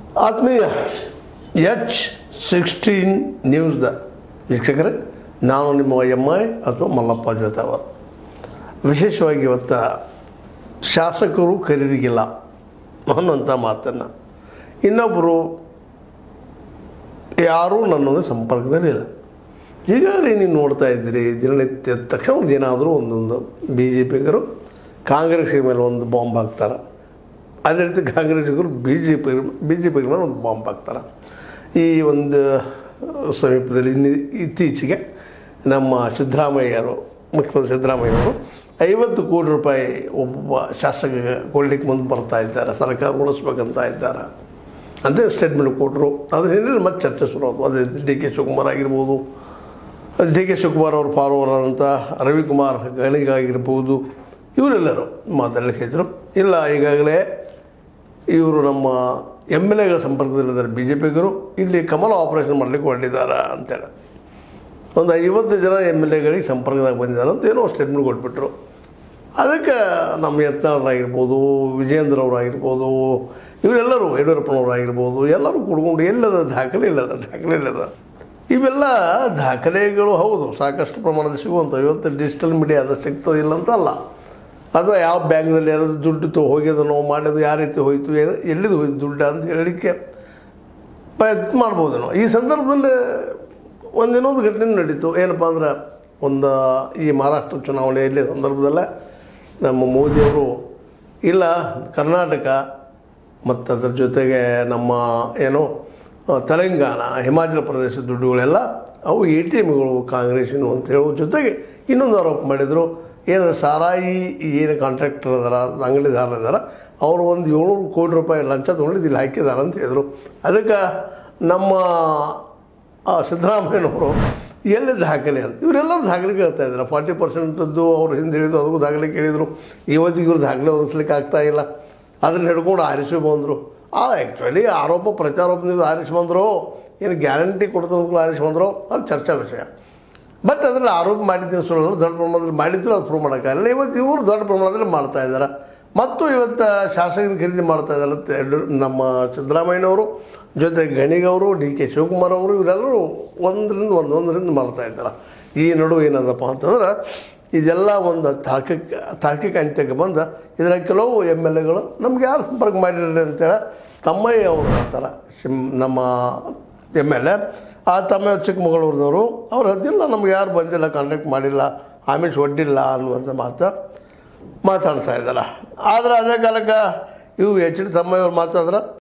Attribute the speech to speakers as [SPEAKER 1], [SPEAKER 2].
[SPEAKER 1] ಆತ್ಮೀಯ H sixteen ನ್ಯೂಸ್ದ ವೀಕ್ಷಕರೇ ನಾನು ನಿಮ್ಮ ಎಮ್ ಐ ಅಥವಾ ಮಲ್ಲಪ್ಪ ಜೊತೆವರು ವಿಶೇಷವಾಗಿ ಇವತ್ತು ಶಾಸಕರು ಖರೀದಿಗಿಲ್ಲ ಅನ್ನೋಂಥ ಮಾತನ್ನು ಇನ್ನೊಬ್ಬರು ಯಾರೂ ನನ್ನೊಂದು ಸಂಪರ್ಕದಲ್ಲಿಲ್ಲ ಈಗಾಗಲೇ ನೀವು ನೋಡ್ತಾ ಇದ್ದೀರಿ ದಿನನಿತ್ಯ ತಕ್ಷಣ ಒಂದು ಏನಾದರೂ ಒಂದೊಂದು ಬಿ ಜೆ ಪಿಗರು ಕಾಂಗ್ರೆಸ್ಸಿನ ಮೇಲೆ ಒಂದು ಬಾಂಬ್ ಹಾಕ್ತಾರೆ ಅದೇ ರೀತಿ ಕಾಂಗ್ರೆಸ್ಸಿಗರು B J P B J ಪಿಗಳ ಮೇಲೆ ಒಂದು ಬಾಂಬ್ ಹಾಕ್ತಾರೆ ಈ ಒಂದು ಸಮೀಪದಲ್ಲಿ ಇನ್ನು ಇತ್ತೀಚೆಗೆ ನಮ್ಮ ಸಿದ್ದರಾಮಯ್ಯರು ಮುಖ್ಯಮಂತ್ರಿ ಸಿದ್ದರಾಮಯ್ಯವರು ಐವತ್ತು ಕೋಟಿ ರೂಪಾಯಿ ಒಬ್ಬ ಶಾಸಕ ಕೊಡ್ಲಿಕ್ಕೆ ಮುಂದೆ ಬರ್ತಾ ಇದ್ದಾರೆ ಸರ್ಕಾರ ಉಳಿಸ್ಬೇಕಂತ ಇದ್ದಾರೆ ಅಂತ ಸ್ಟೇಟ್ಮೆಂಟ್ ಕೊಟ್ಟರು ಅದ್ರ ಹಿನ್ನೆಲೆ ಮತ್ತೆ ಚರ್ಚೆ ಶುರು ಆಯಿತು ಅದೇ ಡಿ ಕೆ ಶಿವಕುಮಾರ್ ಆಗಿರ್ಬೋದು ಡಿ ಕೆ ಶಿವಕುಮಾರ್ ಅವ್ರ ಫಾಲೋವರ್ ಆದಂಥ ರವಿಕುಮಾರ್ ಗಣಿಗಾಗಿರ್ಬೋದು ಇವರೆಲ್ಲರೂ ಮಾತಾಡಲಿಕ್ಕೆ ಇದ್ದರು ಇಲ್ಲ ಈಗಾಗಲೇ ಇವರು ನಮ್ಮ ಎಮ್ ಎಲ್ ಎಗಳ ಸಂಪರ್ಕದಲ್ಲಿದ್ದಾರೆ ಬಿ ಜೆ ಪಿಗರು ಇಲ್ಲಿ ಕಮಲ ಆಪರೇಷನ್ ಮಾಡಲಿಕ್ಕೆ ಹೊರಟಿದ್ದಾರೆ ಅಂತೇಳಿ ಒಂದು ಐವತ್ತು ಜನ ಎಮ್ ಎಲ್ ಎಗಳಿಗೆ ಸಂಪರ್ಕದಾಗ ಬಂದಿದ್ದಾರೆ ಅಂತ ಏನೋ ಸ್ಟೇಟ್ಮೆಂಟ್ ಕೊಟ್ಬಿಟ್ರು ಅದಕ್ಕೆ ನಮ್ಮ ಯತ್ನಾಳರಾಗಿರ್ಬೋದು ವಿಜೇಂದ್ರ ಅವರಾಗಿರ್ಬೋದು ಇವರೆಲ್ಲರೂ ಯಡಿಯೂರಪ್ಪನವರಾಗಿರ್ಬೋದು ಎಲ್ಲರೂ ಕುಡ್ಕೊಂಡು ಎಲ್ಲದ ದಾಖಲೆ ಇಲ್ಲದ ದಾಖಲೆ ಇಲ್ಲದ ಇವೆಲ್ಲ ದಾಖಲೆಗಳು ಹೌದು ಸಾಕಷ್ಟು ಪ್ರಮಾಣದಲ್ಲಿ ಸಿಗುವಂಥ ಇವತ್ತು ಡಿಜಿಟಲ್ ಮೀಡಿಯಾದ ಸಿಗ್ತದಿಲ್ಲ ಅಂತ ಅಲ್ಲ ಅಥವಾ ಯಾವ ಬ್ಯಾಂಕ್ದಲ್ಲಿ ಯಾರಾದ್ರು ದುಡ್ಡು ತೊ ಹೋಗ್ಯದ ನಾವು ಮಾಡೋದು ಯಾವ ರೀತಿ ಹೋಯ್ತು ಏನು ಎಲ್ಲಿದು ಹೋಯ್ತು ದುಡ್ಡು ಅಂತ ಹೇಳಲಿಕ್ಕೆ ಪ್ರಯತ್ನ ಮಾಡ್ಬೋದು ನಾವು ಈ ಸಂದರ್ಭದಲ್ಲಿ ಒಂದಿನೊಂದು ಘಟನೆ ನಡೀತು ಏನಪ್ಪ ಅಂದ್ರೆ ಒಂದು ಈ ಮಹಾರಾಷ್ಟ್ರ ಚುನಾವಣೆಯಲ್ಲಿ ಸಂದರ್ಭದಲ್ಲೇ ನಮ್ಮ ಮೋದಿಯವರು ಇಲ್ಲ ಕರ್ನಾಟಕ ಮತ್ತು ಅದ್ರ ಜೊತೆಗೆ ನಮ್ಮ ಏನು ಆ, ತೆಲಂಗಾಣ ಹಿಮಾಚಲ ಪ್ರದೇಶ ದುಡ್ಡುಗಳೆಲ್ಲ ಅವು ಎ ಟಿ ಎಮ್ಗಳು ಕಾಂಗ್ರೆಸ್ಸಿನ ಅಂತ ಹೇಳೋ ಜೊತೆಗೆ ಇನ್ನೊಂದು ಆರೋಪ ಮಾಡಿದರು ಏನು ಸಾರಾಯಿ ಏನು ಕಾಂಟ್ರಾಕ್ಟರ್ ಅದಾರ ಅಂಗಡಿದಾರ ಇದಾರ ಅವರು ಒಂದು ಏಳ್ನೂರು ಕೋಟಿ ರೂಪಾಯಿ ಲಂಚ ತೊಗೊಂಡಿದ್ದು ಇಲ್ಲಿ ಹಾಕಿದ್ದಾರೆ ಅಂತ ಹೇಳಿದರು ಅದಕ್ಕೆ ನಮ್ಮ ಆ ಸಿದ್ದರಾಮಯ್ಯನವರು ಎಲ್ಲಿ ದಾಖಲೆ ಅಂತ ಇವರೆಲ್ಲರೂ ದಾಖಲೆ ಕೇಳ್ತಾ ಇದ್ದಾರೆ ಫಾರ್ಟಿ ಪರ್ಸೆಂಟದ್ದು ಅವ್ರು ಹಿಂದೆ ಹೇಳಿದ್ರು ಅದಕ್ಕೂ ದಾಖಲೆ ಕೇಳಿದರು ಇವತ್ತಿಗೆ ಇವ್ರು ದಾಖಲೆ ಒದಗಿಸ್ಲಿಕ್ಕೆ ಆಗ್ತಾ ಇಲ್ಲ ಅದನ್ನ ಹಿಡ್ಕೊಂಡು ಆರಿಸಿ ಬಂದರು ಆ ಆ್ಯಕ್ಚುಲಿ ಆರೋಪ ಪ್ರತ್ಯಾರೋಪದಿಂದ ಆರಿಸಿ ಬಂದರು ಏನು ಗ್ಯಾರಂಟಿ ಕೊಡ್ತಂದ್ಗಳು ಆರಿಸಿ ಬಂದರು ಅದು ಚರ್ಚಾ ವಿಷಯ ಬಟ್ ಅದರಲ್ಲಿ ಆರೋಪ ಮಾಡಿದ್ದೀನಿ ಸುಳ್ಳು ದೊಡ್ಡ ಪ್ರಮಾಣದಲ್ಲಿ ಮಾಡಿದ್ರು ಅದು ಪ್ರೂವ್ ಮಾಡೋಕ್ಕಾಗಲ್ಲ ಇವತ್ತು ಇವರು ದೊಡ್ಡ ಪ್ರಮಾಣದಲ್ಲಿ ಮಾಡ್ತಾ ಇದ್ದಾರೆ ಮತ್ತು ಇವತ್ತು ಶಾಸಕರ ಖರೀದಿ ಮಾಡ್ತಾ ಇದ್ದಾರೆ ಅಂತ ಎರಡು- ನಮ್ಮ ಸಿದ್ದರಾಮಯ್ಯನವರು ಜೊತೆ ಗಣಿಗವರು ಡಿ ಕೆ ಶಿವಕುಮಾರ್ ಅವರು ಇವರೆಲ್ಲರೂ ಒಂದರಿಂದ ಒಂದು ಒಂದರಿಂದ ಮಾಡ್ತಾ ಇದ್ದಾರೆ ಈ ನಡುವೆ ಏನದಪ್ಪ ಅಂತಂದ್ರೆ ಇದೆಲ್ಲ ಒಂದು ತಾರ್ಕಿಕ ತಾರ್ಕಿಕ ಅಂತ್ಯಕ್ಕೆ ಬಂದ ಇದರ ಕೆಲವು ಎಮ್ ಎಲ್ ಎಗಳು ನಮ್ಗೆ ಯಾರು ಸಂಪರ್ಕ ಮಾಡಿರಲಿ ಅಂತೇಳಿ ತಮ್ಮಯ್ಯ ಅವರು ಹೇಳ್ತಾರೆ ಸಿಮ್ ನಮ್ಮ ಎಮ್ ಎಲ್ ಎ ಆ ತಮ್ಮ ಚಿಕ್ಕಮಗಳೂರಿನವರು ಅವ್ರು ಹೇಳ್ತಿಲ್ಲ ನಮ್ಗೆ ಯಾರು ಬಂದಿಲ್ಲ ಕಾಂಟ್ಯಾಕ್ಟ್ ಮಾಡಿಲ್ಲ ಆಮಿಷ ಒಡ್ಡಿಲ್ಲ ಅನ್ನುವಂಥ ಮಾತು ಮಾತಾಡ್ತಾ ಇದ್ದಾರೆ ಆದರೆ ಅದೇ ಕಾಲಕ್ಕೆ ಇವು ಎಚ್ ಡಿ ತಮ್ಮಯ್ಯವ್ರು ಮಾತಾಡಿದ್ರೆ